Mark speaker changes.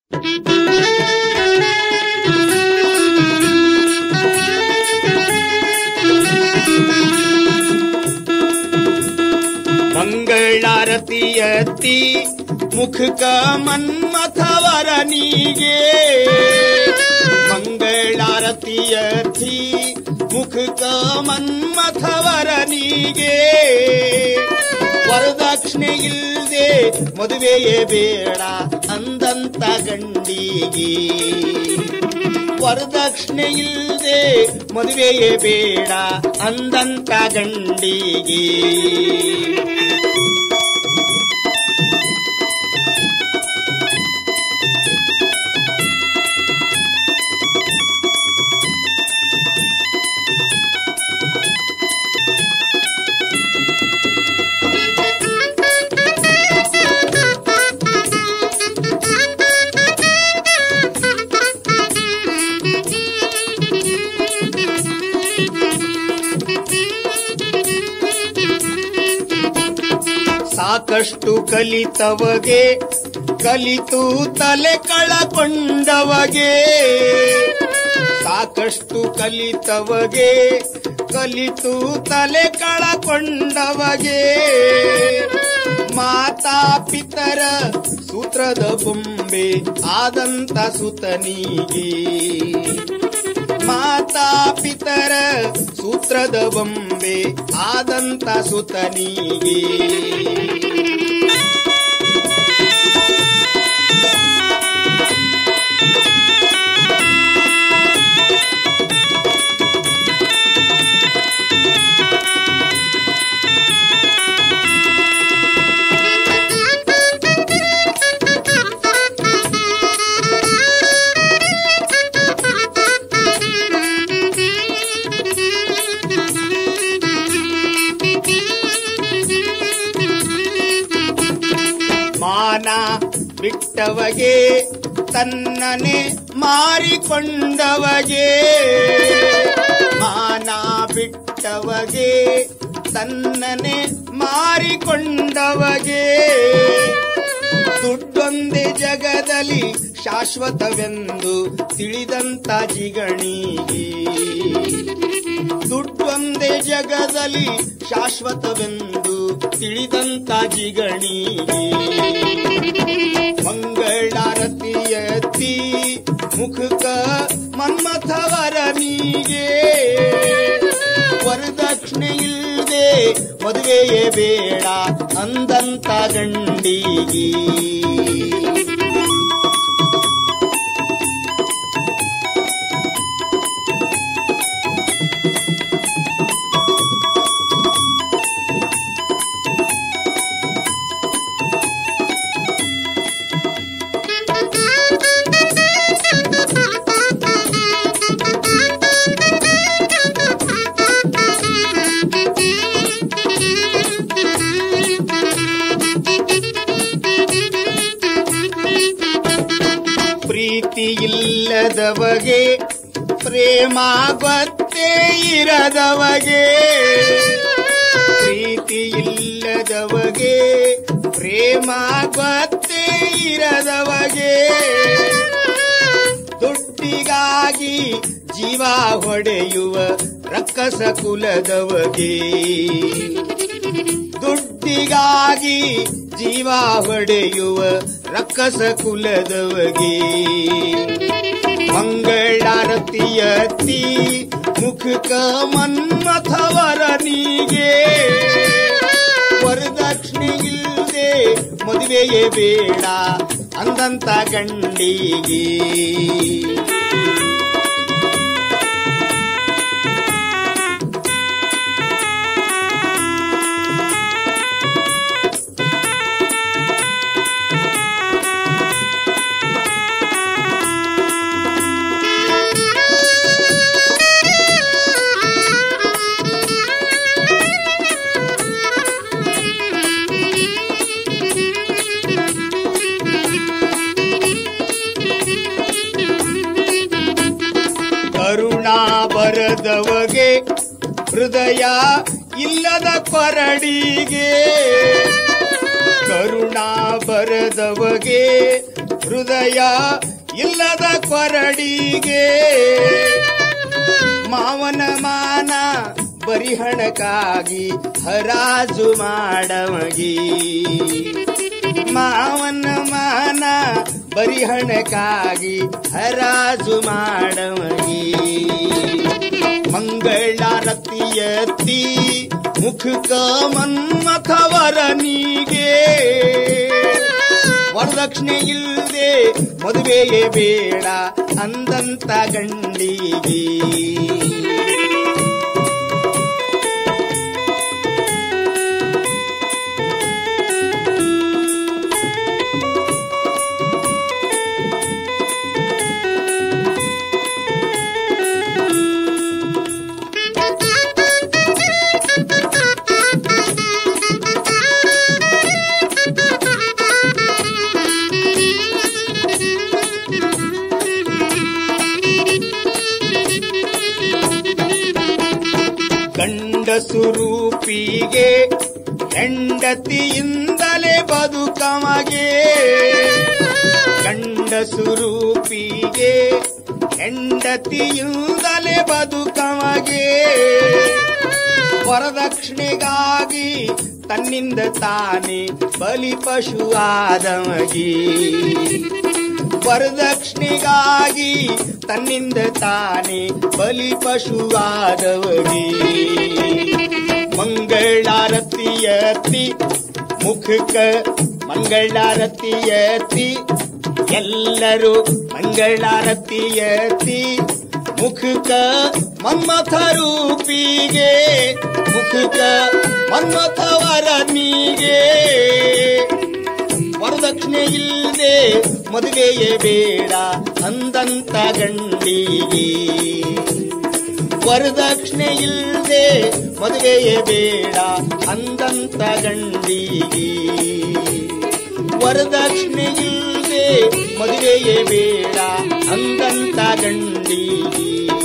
Speaker 1: ಮಂಗಳಾರತಿ ಎತ್ತಿ ಮುಖಕ ಮನ್ಮಥವರನಿಗೆ ಮಂಗಳಾರತಿ ಎತ್ತಿ ಮುಖಕ ಮನ್ಮಥವರನಿಗೆ ವರದಕ್ಷಿಣೆ ಇಲ್ಲದೆ ಮದುವೆಯೇ ಬೇಡ ಅಂದಂತ ಗಂಡಿಗೆ ವರದಕ್ಷಿಣೆ ಇಲ್ಲದೆ ಮದುವೆಯೇ ಬೇಡ ಅಂದಂತ ಗಂಡಿಗೆ ಸಾಕಷ್ಟು ಕಲಿತವಗೆ ಕಲಿತು ತಲೆ ಕಳಕೊಂಡವಗೆ ಸಾಕಷ್ಟು ಕಲಿತವಗೆ ಕಲಿತು ತಲೆ ಕಳಕೊಂಡವಗೆ ಮಾತಾ ಪಿತರ ಸೂತ್ರದ ಬೊಂಬೆ ಆದಂತ ಸುತನಿಗೆ ಮಾತಾ ಪಿತರ ಸೂತ್ರದ ಬೊಂಬೆ ಆದಂತ ಸುತನಿಗೆ ಮಾನ ಬಿಟ್ಟವಗೆ ತನ್ನನೆ ಮಾರಿಕೊಂಡವಗೆ ಮಾನ ಬಿಟ್ಟವಗೆ ತನ್ನನೆ ಮಾರಿಕೊಂಡವಗೆ ದುಡ್ಡೊಂದೇ ಜಗದಲ್ಲಿ ಶಾಶ್ವತವೆಂದು ತಿಳಿದಂತ ಜಿಗಣಿಗೆ ದುಡ್ಡೊಂದೇ ಜಗದಲ್ಲಿ ಶಾಶ್ವತವೆಂದು ತಿಳಿದಂತ ಜಿಗಣಿಗೆ ಮಂಗಳಾರತಿ ಎತ್ತಿ ಮುಖಕ ಮನ್ಮಥವರನಿಗೆ ವರದಕ್ಷಿಣೆ ಇಲ್ಲದೆ ಮದುವೆಯೇ ಬೇಡ ಅಂದಂತ ಗಂಡಿಗೆ ಪ್ರೀತಿ ಇಲ್ಲದವಗೆ ಪ್ರೇಮ ಗೊತ್ತೇ ಇರದವಗೆ ಪ್ರೀತಿ ಇಲ್ಲದವಗೆ ಪ್ರೇಮ ಗೊತ್ತೇ ಇರದವಗೆ ದುಡ್ಡಿಗಾಗಿ ಜೀವ ಹೊಡೆಯುವ ರಕ್ಕಸ ಕುಲದವಗೆ ದುಡ್ಡಿಗಾಗಿ ಜೀವ ಹೊಡೆಯುವ ರಕ್ಕಸ ಕುಲದವಗೆ ಮಂಗಳಾರತಿಯತ್ತಿ ಮುಖಕ ಮನ್ಮಥವರನಿಗೆ ವರದಕ್ಷಿಣೆ ಇಲ್ಲದೆ ಮದುವೆಯೇ ಬೇಡ ಅಂದಂತ ಗಂಡಿಗೆ ಕರುಣಾ ಬರದವಗೆ ಹೃದಯ ಇಲ್ಲದ ಕೊರಡಿಗೆ ಕರುಣಾ ಬರದವಗೆ ಹೃದಯ ಇಲ್ಲದ ಕೊರಡಿಗೆ ಮಾವನ ಮಾನ ಬರಿಹಣಕ್ಕಾಗಿ ಹರಾಜು ಮಾಡವಗಿ ಮಾವನ ಮಾನ ಬರಿಹಣಕ್ಕಾಗಿ ಹರಾಜು ಮಾಡವಗಿ ಮಂಗಳಾರತಿಯತ್ತಿ ಮುಖಕ ಮನ್ಮಥವರನಿಗೆ ವರದಕ್ಷಿಣೆ ಇಲ್ಲದೆ ಮದುವೆಯೇ ಬೇಡ ಅಂದಂತ ಗಂಡಿಗೆ ಗಂಡಸು ರೂಪಿಗೆ ಹೆಂಡತಿಯಿಂದಲೇ ಬದುಕಮಗೆ ಗಂಡಸು ರೂಪಿಗೆ ಹೆಂಡತಿಯಿಂದಲೇ ಬದುಕಮಗೆ ವರದಕ್ಷಿಣೆಗಾಗಿ ತನ್ನಿಂದ ತಾನೇ ಬಲಿ ಪಶುವಾದಮಗಿ ವರದಕ್ಷಿಣೆಗಾಗಿ ತನ್ನಿಂದ ತಾನೇ ಬಲಿ ಪಶುವಾದವಗಿ ಮಂಗಳಾರತಿಯತಿ ಮುಖಕ ಮಂಗಳಾರತಿಯತಿ ಎಲ್ಲರೂ ಮಂಗಳಾರತಿಯತಿ ಮುಖಕ ಮನ್ಮಥ ರೂಪಿಗೆ ಮುಖಕ ಮನ್ಮಥವರನಿಗೆ ವರದಕ್ಷಿಣೆ ಇಲ್ಲದೆ ಮದುವೆಯೇ ಬೇಡ ಅಂದಂತ ಗಂಡಿಗೆ ವರದಕ್ಷಿಣೆ ಇಲ್ಲದೆ ಮದುವೆಯೇ ಬೇಡ ಅಂದಂತ ಗಂಡಿಗೆ ವರದಕ್ಷಿಣೆ ಇಲ್ಲದೆ ಮದುವೆಯೇ ಬೇಡ ಅಂದಂತ ಗಂಡಿಗೆ